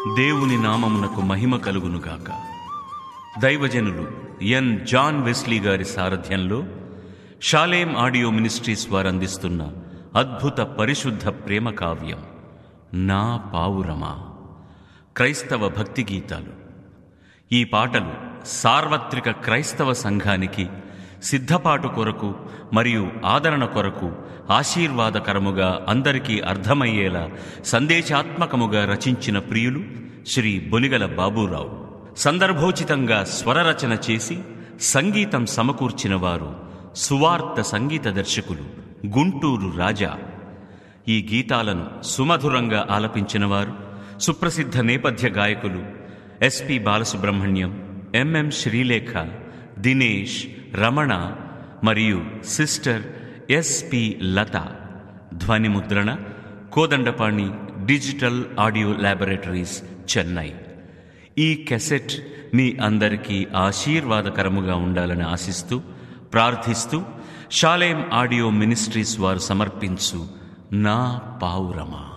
దేవుని నామమునకు మహిమ కలుగునుగాక దైవజనులు ఎన్ జాన్ వెస్లీ గారి సారథ్యంలో షాలేం ఆడియో మినిస్ట్రీస్ వారు అందిస్తున్న అద్భుత పరిశుద్ధ ప్రేమ కావ్యం నా పావురమా క్రైస్తవ భక్తి గీతాలు ఈ పాటలు సార్వత్రిక క్రైస్తవ సంఘానికి సిద్ధపాటు కొరకు మరియు ఆదరణ కొరకు ఆశీర్వాదకరముగా అందరికీ అర్థమయ్యేలా సందేశాత్మకముగా రచించిన ప్రియులు శ్రీ బొలిగల బాబూరావు సందర్భోచితంగా స్వరరచన చేసి సంగీతం సమకూర్చిన వారు సువార్త సంగీత దర్శకులు గుంటూరు రాజా ఈ గీతాలను సుమధురంగా ఆలపించిన వారు సుప్రసిద్ధ నేపథ్య గాయకులు ఎస్పి బాలసుబ్రహ్మణ్యం ఎంఎం శ్రీలేఖ దినేష్ రమణ మరియు సిస్టర్ ఎస్పి లత ధ్వని ముద్రణ Kodandapani digital audio laboratories Chennai ఈ కెసెట్ మీ అందరికీ ఆశీర్వాదకరముగా ఉండాలని ఆశిస్తూ ప్రార్థిస్తూ షాలేం ఆడియో మినిస్ట్రీస్ వారు సమర్పించు నా పావురమా